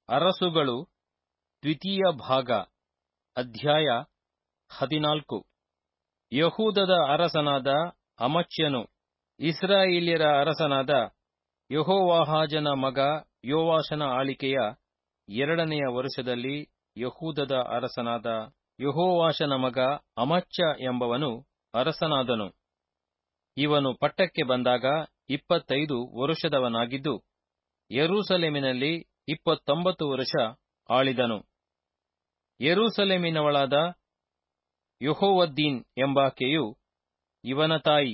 ಅರಸುಗಳು ದ್ವಿತೀಯ ಭಾಗ ಅಧ್ಯಾಯ ಹದಿನಾಲ್ಕು ಯಹೂದದ ಅರಸನಾದ ಅಮಚ್ಯನು ಇಸ್ರಾಯೇಲ್ಯರ ಅರಸನಾದ ಯೆಹೋವಾಹಾಜನ ಮಗ ಯೋವಾಷನ ಆಳಿಕೆಯ ಎರಡನೆಯ ವರುಷದಲ್ಲಿ ಯಹೂದದ ಅರಸನಾದ ಯೆಹೋವಾಷನ ಮಗ ಅಮಚ್ಯ ಎಂಬವನು ಅರಸನಾದನು ಇವನು ಪಟ್ಟಕ್ಕೆ ಬಂದಾಗ ಇಪ್ಪತ್ತೈದು ವರುಷದವನಾಗಿದ್ದು ಯೆರೂಸಲೇಮಿನಲ್ಲಿ ಇಪ್ಪತ್ತೊಂಬತ್ತು ವರುಷ ಆಳಿದನು ಯೆರೂಸಲೇಮಿನವಳಾದ ಯೆಹೋವದ್ದೀನ್ ಎಂಬಾಕೆಯು ಇವನ ತಾಯಿ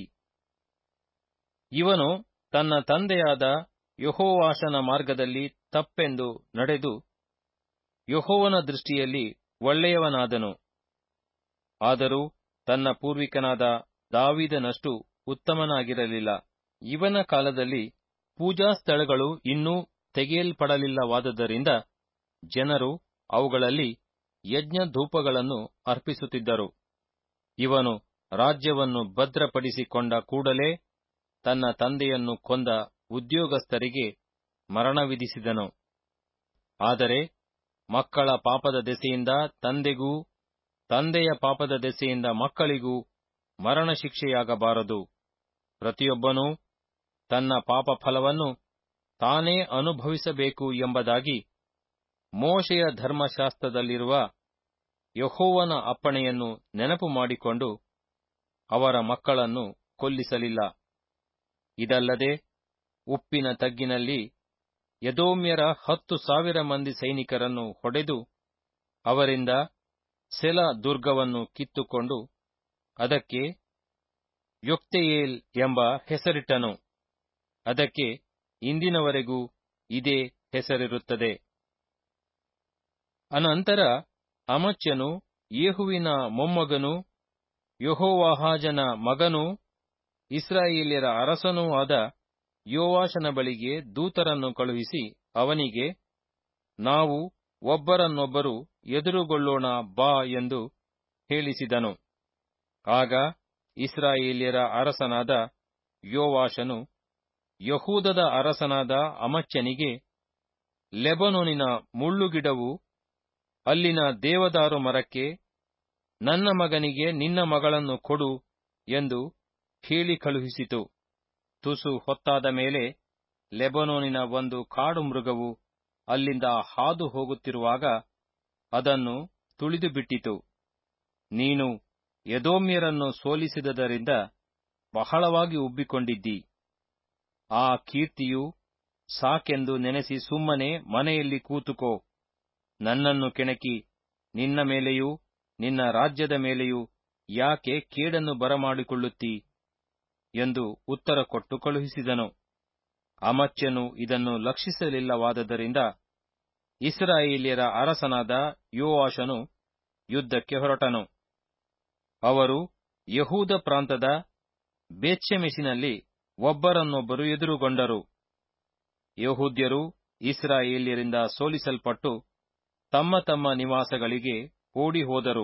ಇವನು ತನ್ನ ತಂದೆಯಾದ ಯೆಹೋವಾಷನ ಮಾರ್ಗದಲ್ಲಿ ತಪ್ಪೆಂದು ನಡೆದು ಯೆಹೋವನ ದೃಷ್ಟಿಯಲ್ಲಿ ಒಳ್ಳೆಯವನಾದನು ಆದರೂ ತನ್ನ ಪೂರ್ವಿಕನಾದ ದಾವಿದನಷ್ಟು ಉತ್ತಮನಾಗಿರಲಿಲ್ಲ ಇವನ ಕಾಲದಲ್ಲಿ ಪೂಜಾ ಸ್ಥಳಗಳು ಇನ್ನೂ ತೆಗೆಯಲ್ಪಡಲಿಲ್ಲವಾದ್ದರಿಂದ ಜನರು ಅವುಗಳಲ್ಲಿ ಯಜ್ಞ ಧೂಪಗಳನ್ನು ಅರ್ಪಿಸುತ್ತಿದ್ದರು ಇವನು ರಾಜ್ಯವನ್ನು ಭದ್ರಪಡಿಸಿಕೊಂಡ ಕೂಡಲೇ ತನ್ನ ತಂದೆಯನ್ನು ಕೊಂದ ಉದ್ಯೋಗಸ್ಥರಿಗೆ ಮರಣ ವಿಧಿಸಿದನು ಆದರೆ ಮಕ್ಕಳ ಪಾಪದ ದೆಸೆಯಿಂದ ತಂದೆಗೂ ತಂದೆಯ ಪಾಪದ ದೆಸೆಯಿಂದ ಮಕ್ಕಳಿಗೂ ಮರಣ ಶಿಕ್ಷೆಯಾಗಬಾರದು ಪ್ರತಿಯೊಬ್ಬನೂ ತನ್ನ ಪಾಪ ಫಲವನ್ನು ತಾನೇ ಅನುಭವಿಸಬೇಕು ಎಂಬುದಾಗಿ ಮೋಶೆಯ ಧರ್ಮಶಾಸ್ತ್ರದಲ್ಲಿರುವ ಯಹೋವನ ಅಪ್ಪಣೆಯನ್ನು ನೆನಪು ಮಾಡಿಕೊಂಡು ಅವರ ಮಕ್ಕಳನ್ನು ಕೊಲ್ಲಿಸಲಿಲ್ಲ ಇದಲ್ಲದೆ ಉಪ್ಪಿನ ತಗ್ಗಿನಲ್ಲಿ ಯದೋಮ್ಯರ ಹತ್ತು ಸಾವಿರ ಮಂದಿ ಸೈನಿಕರನ್ನು ಹೊಡೆದು ಅವರಿಂದ ಸೆಲ ದುರ್ಗವನ್ನು ಕಿತ್ತುಕೊಂಡು ಅದಕ್ಕೆ ಯೊಕ್ತೆಯೇಲ್ ಎಂಬ ಹೆಸರಿಟ್ಟನು ಅದಕ್ಕೆ ಇಂದಿನವರೆಗೂ ಇದೇ ಹೆಸರಿರುತ್ತದೆ ಅನಂತರ ಅಮಚ್ಯನು ಯೇಹುವಿನ ಮೊಮ್ಮಗನೂ ಯೆಹೋವಾಹಾಜನ ಮಗನೂ ಇಸ್ರಾಯೇಲ್ಯರ ಅರಸನೂ ಆದ ಯೋವಾಷನ ಬಳಿಗೆ ದೂತರನ್ನು ಕಳುಹಿಸಿ ಅವನಿಗೆ ನಾವು ಒಬ್ಬರನ್ನೊಬ್ಬರು ಎದುರುಗೊಳ್ಳೋಣ ಬಾ ಎಂದು ಹೇಳಿಸಿದನು ಆಗ ಇಸ್ರಾಯೇಲ್ಯರ ಅರಸನಾದ ಯೋವಾಷನು ಯಹೂದದ ಅರಸನಾದ ಅಮಚ್ಯನಿಗೆ ಲೆಬನೋನಿನ ಮುಳ್ಳುಗಿಡವು ಅಲ್ಲಿನ ದೇವದಾರು ಮರಕ್ಕೆ ನನ್ನ ಮಗನಿಗೆ ನಿನ್ನ ಮಗಳನ್ನು ಕೊಡು ಎಂದು ಹೇಳಿ ಕಳುಹಿಸಿತು ತುಸು ಹೊತ್ತಾದ ಮೇಲೆ ಲೆಬನೋನಿನ ಒಂದು ಕಾಡು ಮೃಗವು ಅಲ್ಲಿಂದ ಹಾದು ಹೋಗುತ್ತಿರುವಾಗ ಅದನ್ನು ತುಳಿದು ಬಿಟ್ಟಿತು ನೀನು ಯದೋಮ್ಯರನ್ನು ಸೋಲಿಸಿದದರಿಂದ ಬಹಳವಾಗಿ ಉಬ್ಬಿಕೊಂಡಿದ್ದಿ ಆ ಕೀರ್ತಿಯು ಸಾಕೆಂದು ನೆನೆಸಿ ಸುಮ್ಮನೆ ಮನೆಯಲ್ಲಿ ಕೂತುಕೋ ನನ್ನನ್ನು ಕೆಣಕಿ ನಿನ್ನ ಮೇಲೆಯೂ ನಿನ್ನ ರಾಜ್ಯದ ಮೇಲೆಯೂ ಯಾಕೆ ಕೇಡನ್ನು ಬರಮಾಡಿಕೊಳ್ಳುತ್ತೀ ಎಂದು ಉತ್ತರ ಕೊಟ್ಟು ಕಳುಹಿಸಿದನು ಅಮಚ್ಯನು ಇದನ್ನು ಲಕ್ಷಿಸಲಿಲ್ಲವಾದದರಿಂದ ಇಸ್ರಾಯೇಲ್ಯರ ಅರಸನಾದ ಯೋವಾಷನು ಯುದ್ಧಕ್ಕೆ ಹೊರಟನು ಅವರು ಯಹೂದ ಪ್ರಾಂತದ ಬೇಚ್ಯಮೆಷಿನಲ್ಲಿ ಒಬ್ಬರನ್ನೊಬ್ಬರು ಎದುರುಗೊಂಡರು ಯಹೂದ್ಯರು ಇಸ್ರಾಯೇಲ್ಯರಿಂದ ಸೋಲಿಸಲ್ಪಟ್ಟು ತಮ್ಮ ತಮ್ಮ ನಿವಾಸಗಳಿಗೆ ಓಡಿ ಹೋದರು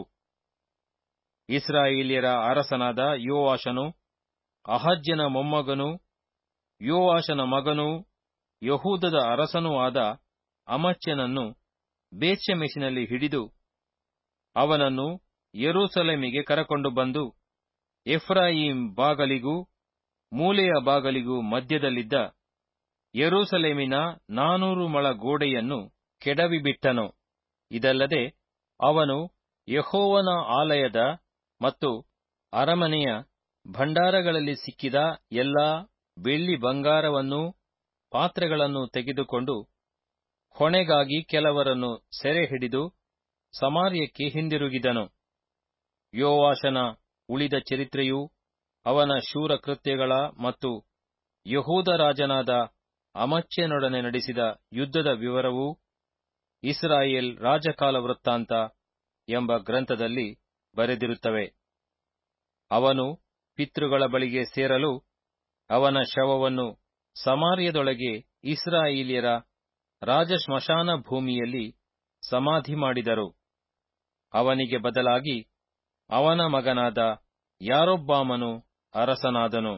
ಇಸ್ರಾಯೇಲ್ಯರ ಅರಸನಾದ ಯೋವಾಷನು ಅಹಜ್ಯನ ಮೊಮ್ಮಗನೂ ಯೋವಾಷನ ಮಗನೂ ಯಹೂದದ ಅರಸನೂ ಆದ ಅಮಚ್ಯನನ್ನು ಬೇಚ್ಯಮೆಷಿನಲ್ಲಿ ಹಿಡಿದು ಅವನನ್ನು ಯೆರೂಸಲೇಮಿಗೆ ಕರಕೊಂಡು ಬಂದು ಎಫ್ರಾಯಿಂ ಬಾಗಲಿಗೂ ಮೂಲೆಯ ಬಾಗಲಿಗೂ ಮಧ್ಯದಲ್ಲಿದ್ದ ಯೆರೂಸಲೇಮಿನ ನಾನೂರು ಮೊಳ ಗೋಡೆಯನ್ನು ಕೆಡವಿಬಿಟ್ಟನು ಇದಲ್ಲದೆ ಅವನು ಯಹೋವನ ಆಲಯದ ಮತ್ತು ಅರಮನೆಯ ಭಂಡಾರಗಳಲ್ಲಿ ಸಿಕ್ಕಿದ ಎಲ್ಲಾ ಬೆಳ್ಳಿ ಬಂಗಾರವನ್ನೂ ಪಾತ್ರೆಗಳನ್ನು ತೆಗೆದುಕೊಂಡು ಹೊಣೆಗಾಗಿ ಕೆಲವರನ್ನು ಸೆರೆ ಹಿಡಿದು ಸಮಾರ್ಯಕ್ಕೆ ಹಿಂದಿರುಗಿದನು ಯೋವಾಷನ ಉಳಿದ ಚರಿತ್ರೆಯೂ ಅವನ ಶೂರ ಕೃತ್ಯಗಳ ಮತ್ತು ಯಹೂದ ರಾಜನಾದ ಅಮಚ್ಯನೊಡನೆ ನಡೆಸಿದ ಯುದ್ಧದ ವಿವರವೂ ಇಸ್ರಾಯೇಲ್ ರಾಜಕಾಲ ವೃತ್ತಾಂತ ಎಂಬ ಗ್ರಂಥದಲ್ಲಿ ಬರೆದಿರುತ್ತವೆ ಅವನು ಪಿತೃಗಳ ಬಳಿಗೆ ಸೇರಲು ಅವನ ಶವವನ್ನು ಸಮಾರ್ಯದೊಳಗೆ ಇಸ್ರಾಯೇಲ್ಯರ ರಾಜಶ್ಮಶಾನ ಭೂಮಿಯಲ್ಲಿ ಸಮಾಧಿ ಮಾಡಿದರು ಅವನಿಗೆ ಬದಲಾಗಿ ಅವನ ಮಗನಾದ ಯಾರೊಬ್ಬಾಮನು ಅರಸನಾದನು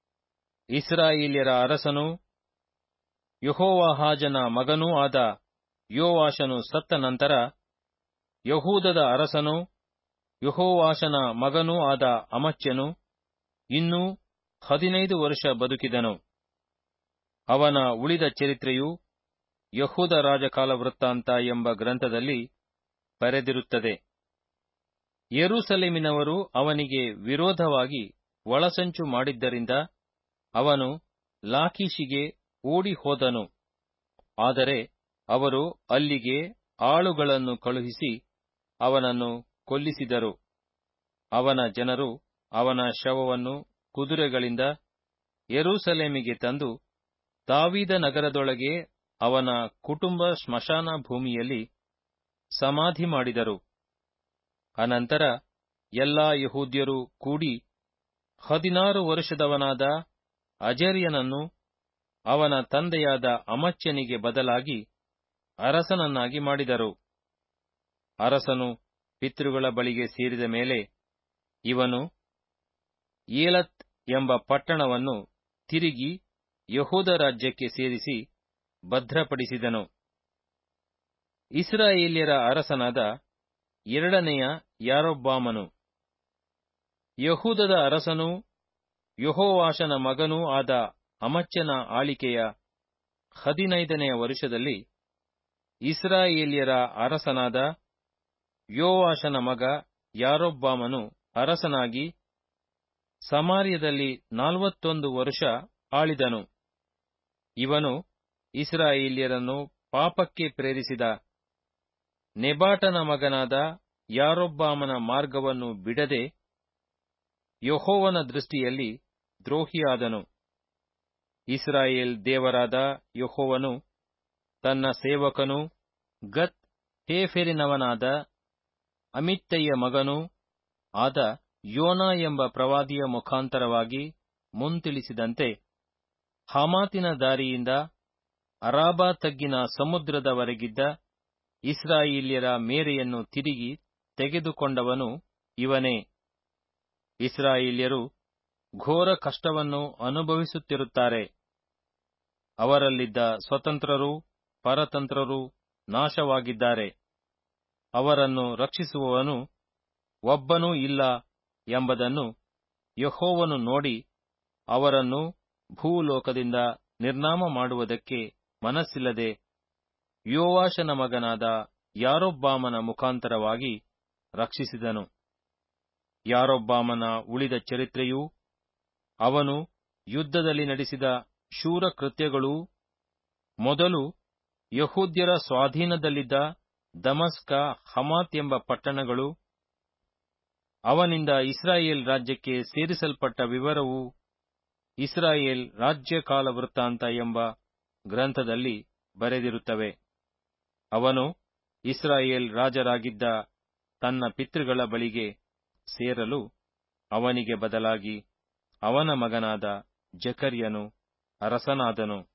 ಇಸ್ರಾಯೇಲ್ಯರ ಅರಸನೂ ಯೆಹೋವಾಹಾಜನ ಮಗನೂ ಆದ ಯೋವಾಷನು ಸತ್ತ ನಂತರ ಯಹೂದದ ಅರಸನೂ ಯಹೋವಾಷನ ಮಗನೂ ಆದ ಅಮಚ್ಯನು ಇನ್ನೂ ಹದಿನೈದು ವರ್ಷ ಬದುಕಿದನು ಅವನ ಉಳಿದ ಚರಿತ್ರೆಯು ಯಹೂದ ರಾಜಕಾಲ ವೃತ್ತಾಂತ ಎಂಬ ಗ್ರಂಥದಲ್ಲಿ ಬರೆದಿರುತ್ತದೆ ಯೆರೂಸಲೇಮಿನವರು ಅವನಿಗೆ ವಿರೋಧವಾಗಿ ಒಳಸಂಚು ಮಾಡಿದ್ದರಿಂದ ಅವನು ಲಾಕೀಷಿಗೆ ಓಡಿ ಹೋದನು ಆದರೆ ಅವರು ಅಲ್ಲಿಗೆ ಆಳುಗಳನ್ನು ಕಳುಹಿಸಿ ಅವನನ್ನು ಕೊಲ್ಲಿಸಿದರು ಅವನ ಜನರು ಅವನ ಶವವನ್ನು ಕುದುರೆಗಳಿಂದ ಯೆರೂಸಲೇಮಿಗೆ ತಂದು ದಾವೀದ ನಗರದೊಳಗೆ ಅವನ ಕುಟುಂಬ ಸ್ಮಶಾನ ಭೂಮಿಯಲ್ಲಿ ಸಮಾಧಿ ಮಾಡಿದರು ಅನಂತರ ಎಲ್ಲಾ ಯಹೂದ್ಯರು ಕೂಡಿ ಹದಿನಾರು ವರ್ಷದವನಾದ ಅಜರ್ಯನನ್ನು ಅವನ ತಂದೆಯಾದ ಅಮಚ್ಯನಿಗೆ ಬದಲಾಗಿ ಅರಸನನ್ನಾಗಿ ಮಾಡಿದರು ಅರಸನು ಪಿತೃಗಳ ಬಳಿಗೆ ಸೇರಿದ ಮೇಲೆ ಇವನು ಏಲತ್ ಎಂಬ ಪಟ್ಟಣವನ್ನು ತಿರುಗಿ ಯಹೂದ ರಾಜ್ಯಕ್ಕೆ ಸೇರಿಸಿ ಭದ್ರಪಡಿಸಿದನು ಇಸ್ರಾಯೇಲ್ಯರ ಅರಸನಾದ ಎರಡನೆಯ ಯಾರೊಬ್ಬಾಮನು ಯಹೂದದ ಅರಸನೂ ಯಹೋವಾಷನ ಮಗನೂ ಆದ ಅಮಚ್ಯನ ಆಳಿಕೆಯ ಹದಿನೈದನೆಯ ವರುಷದಲ್ಲಿ ಇಸ್ರಾಯೇಲ್ಯರ ಅರಸನಾದ ಯೋವಾಷನ ಮಗ ಯಾರೊಬ್ಬಾಮನು ಅರಸನಾಗಿ ಸಮಾರ್ಯದಲ್ಲಿ ನಾಲ್ವತ್ತೊಂದು ವರುಷ ಆಳಿದನು ಇವನು ಇಸ್ರಾಯೇಲ್ಯರನ್ನು ಪಾಪಕ್ಕೆ ಪ್ರೇರಿಸಿದ ನೆಬಾಟನ ಮಗನಾದ ಯಾರೊಬ್ಬಾಮನ ಮಾರ್ಗವನ್ನು ಬಿಡದೆ ಯಹೋವನ ದೃಷ್ಟಿಯಲ್ಲಿ ದ್ರೋಹಿಯಾದನು ಇಸ್ರಾಯೇಲ್ ದೇವರಾದ ಯಹೋವನು ತನ್ನ ಸೇವಕನೂ ಗತ್ ಹೇಫೆರಿನವನಾದ ಅಮಿತ್ತಯ್ಯ ಮಗನೂ ಆದ ಯೋನ ಎಂಬ ಪ್ರವಾದಿಯ ಮುಖಾಂತರವಾಗಿ ಮುಂತಿಳಿಸಿದಂತೆ ಹಮಾತಿನ ದಾರಿಯಿಂದ ಅರಾಬಾ ತಗ್ಗಿನ ಸಮುದ್ರದವರೆಗಿದ್ದ ಇಸ್ರಾಯೇಲ್ಯರ ಮೇರೆಯನ್ನು ತಿರುಗಿ ತೆಗೆದುಕೊಂಡವನು ಇವನೇ ಇಸ್ರಾಯೇಲ್ಯರು ಘೋರ ಕಷ್ಟವನ್ನು ಅನುಭವಿಸುತ್ತಿರುತ್ತಾರೆ ಅವರಲ್ಲಿದ್ದ ಸ್ವತಂತ್ರರೂ ಪರತಂತ್ರರೂ ನಾಶವಾಗಿದ್ದಾರೆ ಅವರನ್ನು ರಕ್ಷಿಸುವವನು ಒಬ್ಬನೂ ಇಲ್ಲ ಎಂಬುದನ್ನು ಯಹೋವನು ನೋಡಿ ಅವರನ್ನು ಭೂಲೋಕದಿಂದ ನಿರ್ನಾಮ ಮಾಡುವುದಕ್ಕೆ ಮನಸ್ಸಿಲ್ಲದೆ ಯೋವಾಷನ ಮಗನಾದ ಯಾರೊಬ್ಬಾಮನ ಮುಖಾಂತರವಾಗಿ ರಕ್ಷಿಸಿದನು ಯಾರೊಬ್ಬಾಮನ ಉಳಿದ ಚರಿತ್ರೆಯೂ ಅವನು ಯುದ್ಧದಲ್ಲಿ ನಡೆಸಿದ ಶೂರ ಕೃತ್ಯಗಳೂ ಮೊದಲು ಯಹೂದ್ಯರ ಸ್ವಾಧೀನದಲ್ಲಿದ್ದ ದಮಸ್ಕ ಹಮಾತ್ ಎಂಬ ಪಟ್ಟಣಗಳು ಅವನಿಂದ ಇಸ್ರಾಯೇಲ್ ರಾಜ್ಯಕ್ಕೆ ಸೇರಿಸಲ್ಪಟ್ಟ ವಿವರವೂ ಇಸ್ರಾಯೇಲ್ ರಾಜ್ಯಕಾಲ ವೃತ್ತಾಂತ ಎಂಬ ಗ್ರಂಥದಲ್ಲಿ ಬರೆದಿರುತ್ತವೆ ಅವನು ಇಸ್ರಾಯೇಲ್ ರಾಜರಾಗಿದ್ದ ತನ್ನ ಪಿತೃಗಳ ಬಳಿಗೆ ಸೇರಲು ಅವನಿಗೆ ಬದಲಾಗಿ ಅವನ ಮಗನಾದ ಜಕರ್ಯನು ಅರಸನಾದನು